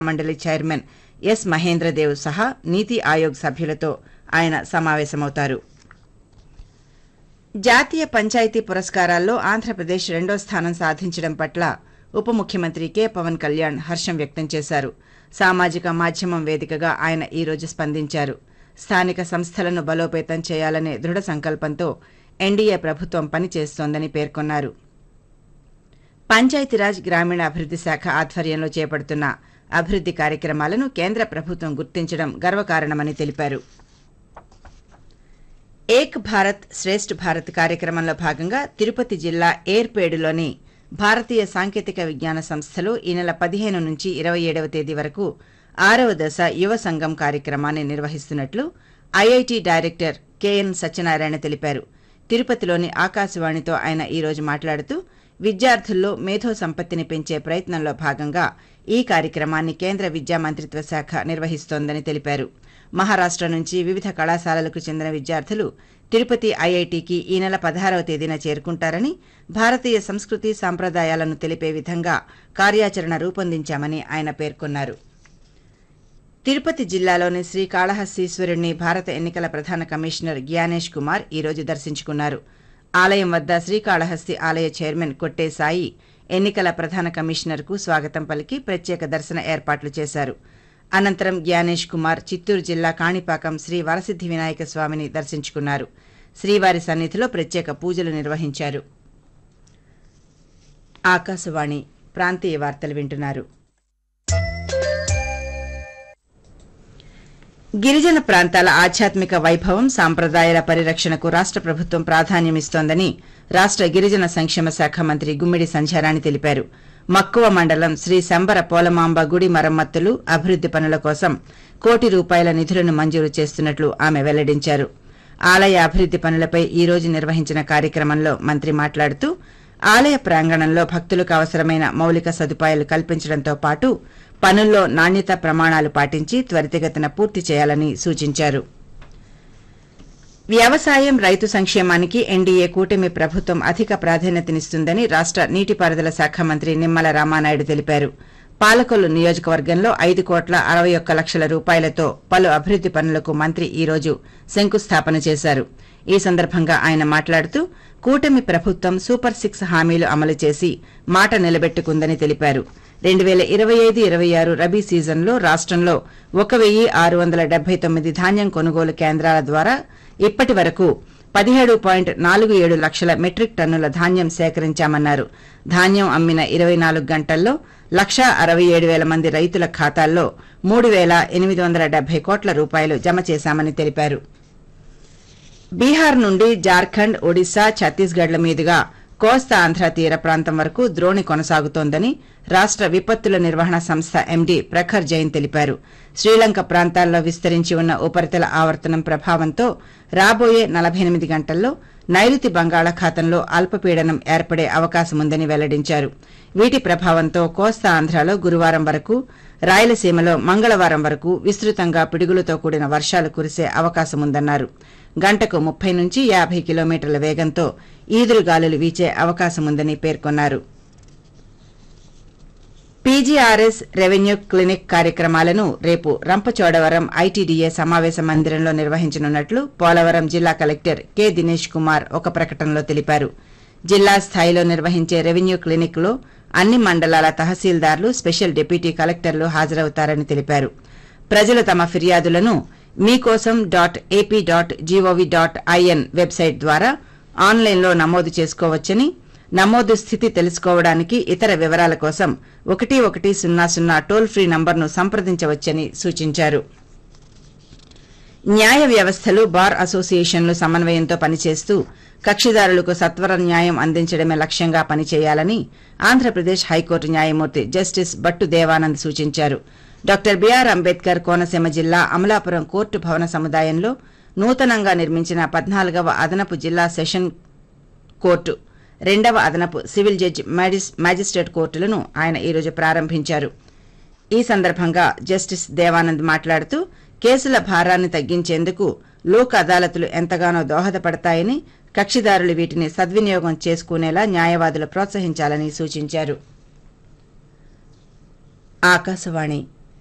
మండలి chairman S మహేంద్రదేవ్ సహా నీతి ఆయోగ్ సభ్యులతో ఆయన సమావేశమవుతారు జాతీయ పంచాయతీ పురస్కారాల్లో ఆంధ్రప్రదేశ్ రెండో స్థానం సాధించడం పట్ల ఉప ముఖ్యమంత్రి కె పవన్ కళ్యాణ్ హర్షం వ్యక్తం చేశారు సామాజిక మాధ్యమం వేదికగా ఆయన ఈ రోజు స్పందించారు స్థానిక సంస్థలను బలోపేతం చేయాలనే దృఢ సంకల్పంతో ఎన్డీఏ ప్రభుత్వం పనిచేస్తోందని పేర్కొన్నారు పంచాయతీరాజ్ గ్రామీణాభివృద్ది శాఖ ఆధ్వర్యంలో చేపడుతున్న అభివృద్ది కార్యక్రమాలను కేంద్ర ప్రభుత్వం గుర్తించడం గర్వకారణమని తెలిపారు ఏక్ భారత్ శ్రేష్ఠ భారత్ కార్యక్రమంలో భాగంగా తిరుపతి జిల్లా ఏర్పేడులోని భారతీయ సాంకేతిక విజ్ఞాన సంస్థలో ఈ నెల పదిహేను నుంచి ఇరవై ఏడవ తేదీ వరకు ఆరవ దశ యువ సంఘం కార్యక్రమాన్ని నిర్వహిస్తున్నట్లు ఐఐటి డైరెక్టర్ కెఎన్ సత్యనారాయణ తెలిపారు తిరుపతిలోని ఆకాశవాణితో ఆయన ఈ రోజు మాట్లాడుతూ విద్యార్థుల్లో మేధో సంపత్తిని పెంచే ప్రయత్నంలో భాగంగా ఈ కార్యక్రమాన్ని కేంద్ర విద్యా మంత్రిత్వ శాఖ నిర్వహిస్తోందని తెలిపారు మహారాష్ట నుంచి వివిధ కళాశాలలకు చెందిన విద్యార్థులు తిరుపతి ఐఐటికి ఈ నెల పదహారవ తేదీన చేరుకుంటారని భారతీయ సంస్కృతి సాంప్రదాయాలను తెలిపే విధంగా కార్యాచరణ రూపొందించామని ఆయన పేర్కొన్నారు తిరుపతి జిల్లాలోని శ్రీకాళహస్తీశ్వరుణ్ణి భారత ఎన్నికల ప్రధాన కమిషనర్ జ్ఞానేష్ కుమార్ ఈ రోజు దర్శించుకున్నారు ఆలయం వద్ద శ్రీకాళహస్తి ఆలయ చైర్మన్ కొట్టే సాయి ఎన్నికల ప్రధాన కమిషనర్కు స్వాగతం పలికి ప్రత్యేక దర్శన ఏర్పాట్లు చేశారు అనంతరం జ్ఞానేష్ కుమార్ చిత్తూరు జిల్లా కాణిపాకం శ్రీ వరసిద్ది వినాయక స్వామిని దర్శించుకున్నారు శ్రీవారి సన్నిధిలో ప్రత్యేక పూజలు నిర్వహించారు ఆకాశవాణి ప్రాంతీయ వార్తలు వింటున్నారు గిరిజన ప్రాంతాల ఆధ్యాత్మిక వైభవం సాంప్రదాయాల పరిరక్షణకు రాష్ట ప్రభుత్వం ప్రాధాన్యమిస్తోందని రాష్ట గిరిజన సంక్షేమ శాఖ మంత్రి గుమ్మిడి సంధ్యారాణి తెలిపారు మక్కువ మండలం శ్రీ శంబర పోలమాంబ గుడి మరమ్మతులు అభివృద్ది పనుల కోసం కోటి రూపాయల నిధులను మంజూరు చేస్తున్నట్లు ఆమె వెల్లడించారు ఆలయ అభివృద్ది పనులపై ఈ రోజు నిర్వహించిన కార్యక్రమంలో మంత్రి మాట్లాడుతూ ఆలయ ప్రాంగణంలో భక్తులకు అవసరమైన మౌలిక సదుపాయాలు కల్పించడంతో పాటు పనుల్లో నాణ్యత ప్రమాణాలు పాటించి త్వరితగతిన పూర్తి చేయాలని సూచించారు వ్యవసాయం రైతు సంక్షేమానికి ఎన్డీఏ కూటమి ప్రభుత్వం అధిక ప్రాధాన్యతనిస్తుందని రాష్ట నీటిపారుదల శాఖ మంత్రి నిమ్మల రామానాయుడు తెలిపారు పాలకొల్లు నియోజకవర్గంలో ఐదు కోట్ల అరవై ఒక్క లక్షల రూపాయలతో పలు అభివృద్ది పనులకు మంత్రి ఈ రోజు శంకుస్థాపన చేశారు ఈ సందర్భంగా ఆయన మాట్లాడుతూ కూటమి ప్రభుత్వం సూపర్ సిక్స్ హామీలు అమలు చేసి మాట నిలబెట్టుకుందని తెలిపారు రెండు వేల ఇరవై ఐదు ఇరవై ఆరు రబీ సీజన్లో రాష్టంలో ఒక వెయ్యి ఆరు వందల డెబ్బై తొమ్మిది ధాన్యం కొనుగోలు కేంద్రాల ద్వారా ఇప్పటి వరకు పదిహేడు పాయింట్ నాలుగు ఏడు లక్షల మెట్రిక్ టన్నుల ధాన్యం సేకరించామన్నారు ధాన్యం అమ్మిన ఇరవై నాలుగు గంటల్లో లక్షా అరవై ఏడు వేల మంది రైతుల ఖాతాల్లో మూడు వేల ఎనిమిది వందల డెబ్బై కోట్ల రూపాయలు జమ చేశామని తెలిపారు బీహార్ నుండి జార్ఖండ్ ఒడిశా ఛత్తీస్గఢ్ల మీదుగా కోస్తా ఆంధ్ర తీర ప్రాంతం వరకు ద్రోణి కొనసాగుతోందని రాష్ట విపత్తుల నిర్వహణ సంస్థ ఎండీ ప్రఖర్ జైన్ తెలిపారు శ్రీలంక ప్రాంతాల్లో విస్తరించి ఉన్న ఉపరితల ఆవర్తనం ప్రభావంతో రాబోయే నలభై ఎనిమిది గంటల్లో నైరుతి బంగాళాఖాతంలో అల్పపీడనం ఏర్పడే అవకాశముందని వెల్లడించారు వీటి ప్రభావంతో కోస్తా ఆంధ్రాలో గురువారం వరకు రాయలసీమలో మంగళవారం వరకు విస్తృతంగా పిడుగులతో కూడిన వర్షాలు కురిసే అవకాశముందన్నారు గంటకు ముప్పై నుంచి యాభై కిలోమీటర్ల వేగంతో ఈదురుగాలులు వీచే అవకాశముందని పేర్కొన్నారు పీజీఆర్ఎస్ రెవెన్యూ క్లినిక్ కార్యక్రమాలను రేపు రంపచోడవరం ఐటీడీఏ సమావేశ మందిరంలో నిర్వహించనున్నట్లు పోలవరం జిల్లా కలెక్టర్ కె దినేష్ కుమార్ ఒక ప్రకటనలో తెలిపారు జిల్లా స్థాయిలో నిర్వహించే రెవెన్యూ క్లినిక్ లో అన్ని మండలాల తహసీల్దార్లు స్పెషల్ డిప్యూటీ కలెక్టర్లు హాజరవుతారని తెలిపారు ప్రజలు తమ ఫిర్యాదులను Meekosam dot AP dot GOV dot IN website ద్వారా ఆన్లైన్లో నమోదు చేసుకోవచ్చని నమోదు స్థితి తెలుసుకోవడానికి ఇతర వివరాల కోసం ఒకటి ఒకటి సున్నా సున్నా టోల్ ఫ్రీ నంబర్ను సంప్రదించవచ్చని సూచించారు న్యాయ వ్యవస్థలు బార్ అసోసియేషన్లు సమన్వయంతో పనిచేస్తూ కక్షిదారులకు సత్వర న్యాయం అందించడమే లక్ష్యంగా పనిచేయాలని ఆంధ్రప్రదేశ్ హైకోర్టు న్యాయమూర్తి జస్టిస్ బట్టు దేవానంద్ సూచించారు డాక్టర్ బీఆర్ అంబేద్కర్ కోనసీమ జిల్లా అమలాపురం కోర్టు భవన సముదాయంలో నూతనంగా నిర్మించిన పద్నాలుగవ అదనపు జిల్లా సెషన్ కోర్టు రెండవ అదనపు సివిల్ జడ్జి మ్యాజిస్ట్రేట్ కోర్టులను ఆయన ఈరోజు ప్రారంభించారు ఈ సందర్భంగా జస్టిస్ దేవానంద్ మాట్లాడుతూ కేసుల భారాన్ని తగ్గించేందుకు లోక్ అదాలతులు ఎంతగానో దోహదపడతాయని కక్షిదారులు వీటిని సద్వినియోగం చేసుకునేలా న్యాయవాదులు ప్రోత్సహించాలని సూచించారు ఆకాశవాణి